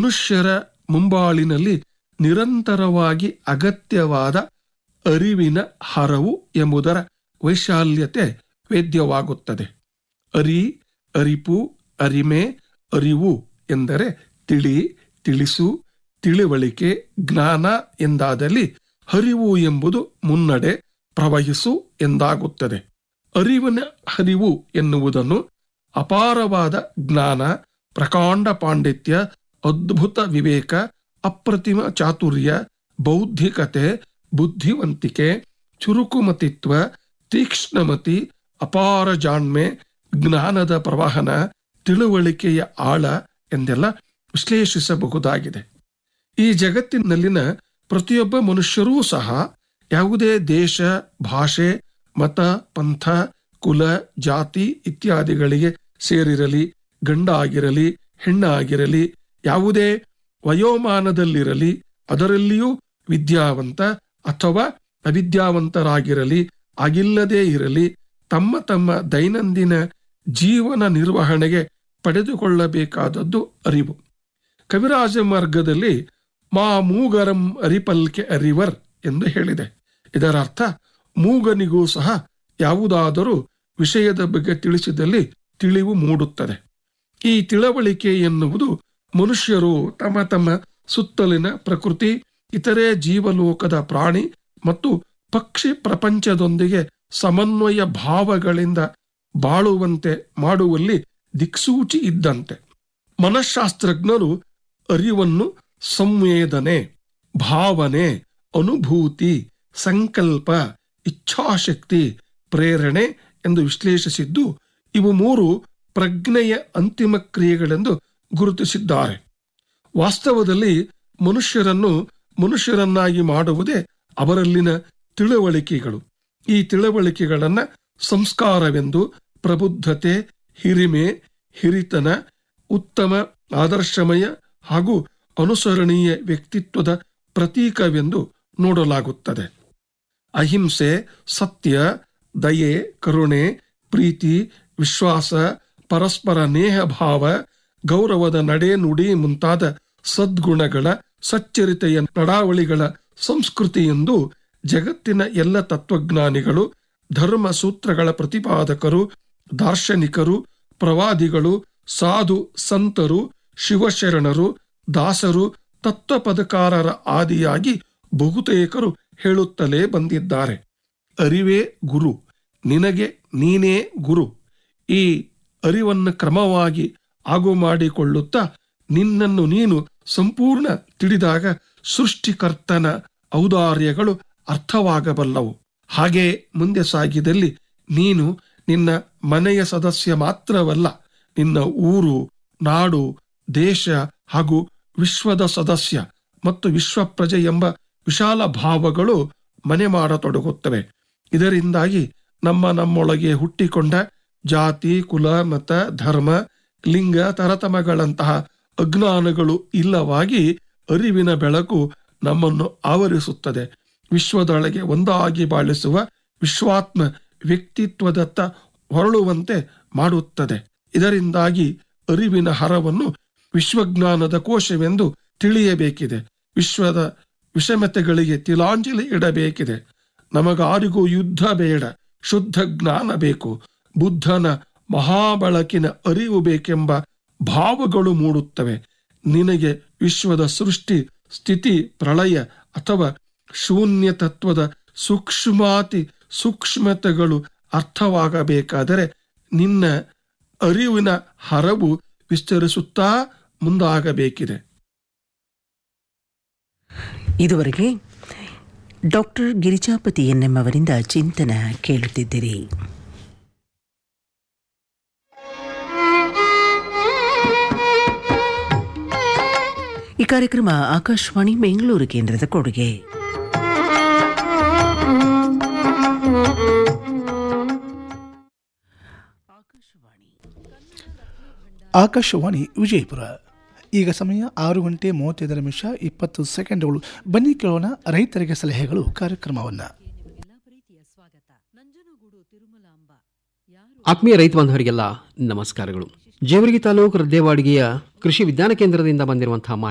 ಮನುಷ್ಯರ ಮುಂಬಾಳಿನಲ್ಲಿ ನಿರಂತರವಾಗಿ ಅಗತ್ಯವಾದ ಅರಿವಿನ ಹರವು ಎಂಬುದರ ವೈಶಾಲ್ಯತೆ ವೇದ್ಯವಾಗುತ್ತದೆ ಅರಿ ಅರಿಪು ಅರಿಮೆ ಅರಿವು ಎಂದರೆ ತಿಳಿ ತಿಳಿಸು ತಿಳಿವಳಿಕೆ ಜ್ಞಾನ ಎಂದಾದಲ್ಲಿ ಹರಿವು ಎಂಬುದು ಮುನ್ನಡೆ ಪ್ರವಹಿಸು ಎಂದಾಗುತ್ತದೆ ಅರಿವಿನ ಹರಿವು ಎನ್ನುವುದನ್ನು ಅಪಾರವಾದ ಜ್ಞಾನ ಪ್ರಕಾಂಡ ಪಾಂಡಿತ್ಯ ಅದ್ಭುತ ವಿವೇಕ ಅಪ್ರತಿಮ ಚಾತುರ್ಯ ಬೌದ್ಧಿಕತೆ ಬುದ್ಧಿವಂತಿಕೆ ಚುರುಕುಮತಿತ್ವ ತೀಕ್ಷ್ಣಮತಿ ಅಪಾರ ಜಾಣ್ಮೆ ಜ್ಞಾನದ ಪ್ರವಾಹನ ತಿಳುವಳಿಕೆಯ ಆಳ ಎಂದೆಲ್ಲ ವಿಶ್ಲೇಷಿಸಬಹುದಾಗಿದೆ ಈ ಜಗತ್ತಿನಲ್ಲಿನ ಪ್ರತಿಯೊಬ್ಬ ಮನುಷ್ಯರೂ ಸಹ ಯಾವುದೇ ದೇಶ ಭಾಷೆ ಮತ ಪಂಥ ಕುಲ ಜಾತಿ ಇತ್ಯಾದಿಗಳಿಗೆ ಸೇರಿರಲಿ ಗಂಡ ಆಗಿರಲಿ ಹೆಣ್ಣಾಗಿರಲಿ ಯಾವುದೇ ವಯೋಮಾನದಲ್ಲಿರಲಿ ಅದರಲ್ಲಿಯೂ ವಿದ್ಯಾವಂತ ಅಥವಾ ಅವಿದ್ಯಾವಂತರಾಗಿರಲಿ ಆಗಿಲ್ಲದೇ ಇರಲಿ ತಮ್ಮ ತಮ್ಮ ದೈನಂದಿನ ಜೀವನ ನಿರ್ವಹಣೆಗೆ ಪಡೆದುಕೊಳ್ಳಬೇಕಾದದ್ದು ಅರಿವು ಕವಿರಾಜ ಮಾರ್ಗದಲ್ಲಿ ಮಾ ಮೂಗರಂ ಅರಿಪಲ್ಕೆ ಅರಿವರ್ ಎಂದು ಹೇಳಿದೆ ಇದರ ಅರ್ಥ ಮೂಗನಿಗೂ ಸಹ ಯಾವುದಾದರೂ ವಿಷಯದ ಬಗ್ಗೆ ತಿಳಿಸಿದಲ್ಲಿ ತಿಳಿವು ಮೂಡುತ್ತದೆ ಈ ತಿಳವಳಿಕೆ ಎನ್ನುವುದು ಮನುಷ್ಯರು ತಮ್ಮ ತಮ್ಮ ಸುತ್ತಲಿನ ಪ್ರಕೃತಿ ಇತರೆ ಜೀವಲೋಕದ ಪ್ರಾಣಿ ಮತ್ತು ಪಕ್ಷಿ ಪ್ರಪಂಚದೊಂದಿಗೆ ಸಮನ್ವಯ ಭಾವಗಳಿಂದ ಬಾಳುವಂತೆ ಮಾಡುವಲ್ಲಿ ದಿಕ್ಸೂಚಿ ಇದ್ದಂತೆ ಮನಃಶಾಸ್ತ್ರಜ್ಞರು ಅರಿವನ್ನು ಸಂವೇದನೆ ಭಾವನೆ ಅನುಭೂತಿ ಸಂಕಲ್ಪ ಇಚ್ಛಾಶಕ್ತಿ ಪ್ರೇರಣೆ ಎಂದು ವಿಶ್ಲೇಷಿಸಿದ್ದು ಇವು ಮೂರು ಪ್ರಜ್ಞೆಯ ಅಂತಿಮ ಕ್ರಿಯೆಗಳೆಂದು ಗುರುತಿಸಿದ್ದಾರೆ ವಾಸ್ತವದಲ್ಲಿ ಮನುಷ್ಯರನ್ನು ಮನುಷ್ಯರನ್ನಾಗಿ ಮಾಡುವುದೇ ಅವರಲ್ಲಿನ ತಿಳುವಳಿಕೆಗಳು ಈ ತಿಳುವಳಿಕೆಗಳನ್ನ ಸಂಸ್ಕಾರವೆಂದು ಪ್ರಬುದ್ಧತೆ ಹಿರಿಮೆ ಹಿರಿತನ ಉತ್ತಮ ಆದರ್ಶಮಯ ಹಾಗೂ ಅನುಸರಣೀಯ ವ್ಯಕ್ತಿತ್ವದ ಪ್ರತೀಕವೆಂದು ನೋಡಲಾಗುತ್ತದೆ ಅಹಿಂಸೆ ಸತ್ಯ ದಯೆ ಕರುಣೆ ಪ್ರೀತಿ ವಿಶ್ವಾಸ ಪರಸ್ಪರ ನೇಹ ಭಾವ ಗೌರವದ ನಡೆ ನುಡಿ ಮುಂತಾದ ಸದ್ಗುಣಗಳ ಸಚ್ಚರಿತೆಯ ನಡಾವಳಿಗಳ ಸಂಸ್ಕೃತಿ ಎಂದು ಜಗತ್ತಿನ ಎಲ್ಲ ತತ್ವಜ್ಞಾನಿಗಳು ಧರ್ಮ ಸೂತ್ರಗಳ ಪ್ರತಿಪಾದಕರು ದಾರ್ಶನಿಕರು ಪ್ರವಾದಿಗಳು ಸಾಧು ಸಂತರು ಶಿವಶರಣರು ದಾಸರು ತತ್ವಪದಕಾರರ ಆದಿಯಾಗಿ ಬಹುತೇಕರು ಹೇಳುತ್ತಲೇ ಬಂದಿದ್ದಾರೆ ಅರಿವೇ ಗುರು ನಿನಗೆ ನೀನೇ ಗುರು ಈ ಅರಿವನ್ನು ಕ್ರಮವಾಗಿ ಆಗು ಮಾಡಿಕೊಳ್ಳುತ್ತಾ ನಿನ್ನನ್ನು ನೀನು ಸಂಪೂರ್ಣ ತಿಳಿದಾಗ ಸೃಷ್ಟಿಕರ್ತನ ಔದಾರ್ಯಗಳು ಅರ್ಥವಾಗಬಲ್ಲವು ಹಾಗೆ ಮುಂದೆ ಸಾಗಿದಲ್ಲಿ ನೀನು ನಿನ್ನ ಮನೆಯ ಸದಸ್ಯ ಮಾತ್ರವಲ್ಲ ನಿನ್ನ ಊರು ನಾಡು ದೇಶ ಹಾಗೂ ವಿಶ್ವದ ಸದಸ್ಯ ಮತ್ತು ವಿಶ್ವ ಪ್ರಜೆ ಎಂಬ ವಿಶಾಲ ಭಾವಗಳು ಮನೆ ಮಾಡತೊಡಗುತ್ತವೆ ಇದರಿಂದಾಗಿ ನಮ್ಮ ನಮ್ಮೊಳಗೆ ಹುಟ್ಟಿಕೊಂಡ ಜಾತಿ ಕುಲ ಮತ ಧರ್ಮ ಲಿಂಗ ತರತಮಗಳಂತಹ ಅಜ್ಞಾನಗಳು ಇಲ್ಲವಾಗಿ ಅರಿವಿನ ಬೆಳಕು ನಮ್ಮನ್ನು ಆವರಿಸುತ್ತದೆ ವಿಶ್ವದೊಳಗೆ ಒಂದಾಗಿ ಬಾಳಿಸುವ ವಿಶ್ವಾತ್ಮ ವ್ಯಕ್ತಿತ್ವದತ್ತ ಹೊರಳುವಂತೆ ಮಾಡುತ್ತದೆ ಇದರಿಂದಾಗಿ ಅರಿವಿನ ಹರವನ್ನು ವಿಶ್ವಜ್ಞಾನದ ಕೋಶವೆಂದು ತಿಳಿಯಬೇಕಿದೆ ವಿಶ್ವದ ವಿಷಮತೆಗಳಿಗೆ ತಿಲಾಂಜಲಿ ಇಡಬೇಕಿದೆ ನಮಗಾರಿಗೂ ಯುದ್ಧ ಬೇಡ ಶುದ್ಧ ಜ್ಞಾನ ಬೇಕು ಬುದ್ಧನ ಮಹಾಬಳಕಿನ ಅರಿವು ಬೇಕೆಂಬ ಭಾವಗಳು ಮೂಡುತ್ತವೆ ನಿನಗೆ ವಿಶ್ವದ ಸೃಷ್ಟಿ ಸ್ಥಿತಿ ಪ್ರಳಯ ಅಥವಾ ಶೂನ್ಯ ತತ್ವದ ಸೂಕ್ಷ್ಮಾತಿ ಸೂಕ್ಷ್ಮತೆಗಳು ಅರ್ಥವಾಗಬೇಕಾದರೆ ನಿನ್ನ ಅರಿವಿನ ಹರವು ವಿಸ್ತರಿಸುತ್ತಾ ಮುಂದಾಗಬೇಕಿದೆ ಇದುವರೆಗೆ ಡಾಕ್ಟರ್ ಗಿರಿಜಾಪತಿ ಎನ್ನೆಮ್ಮವರಿಂದ ಚಿಂತನ ಕೇಳುತ್ತಿದ್ದಿರಿ ಈ ಕಾರ್ಯಕ್ರಮ ಆಕಾಶವಾಣಿ ಬೆಂಗಳೂರು ಕೇಂದ್ರದ ಕೊಡುಗೆ ಆಕಾಶವಾಣಿ ವಿಜಯಪುರ ಈಗ ಸಮಯ ಆರು ಗಂಟೆ ಮೂವತ್ತೈದು ನಿಮಿಷ ಇಪ್ಪತ್ತು ಸೆಕೆಂಡ್ಗಳು ಬನ್ನಿ ಕೇಳೋಣ ರೈತರಿಗೆ ಸಲಹೆಗಳು ಕಾರ್ಯಕ್ರಮವನ್ನು ಆತ್ಮೀಯ ರೈತ ಬಾಂಧವರಿಗೆಲ್ಲ ನಮಸ್ಕಾರಗಳು ಜೇವರ್ಗಿ ತಾಲೂಕು ರದ್ದೇವಾಡಿಗೆಯ ಕೃಷಿ ವಿಜ್ಞಾನ ಕೇಂದ್ರದಿಂದ ಬಂದಿರುವಂತಹ ಮಾಹಿತಿ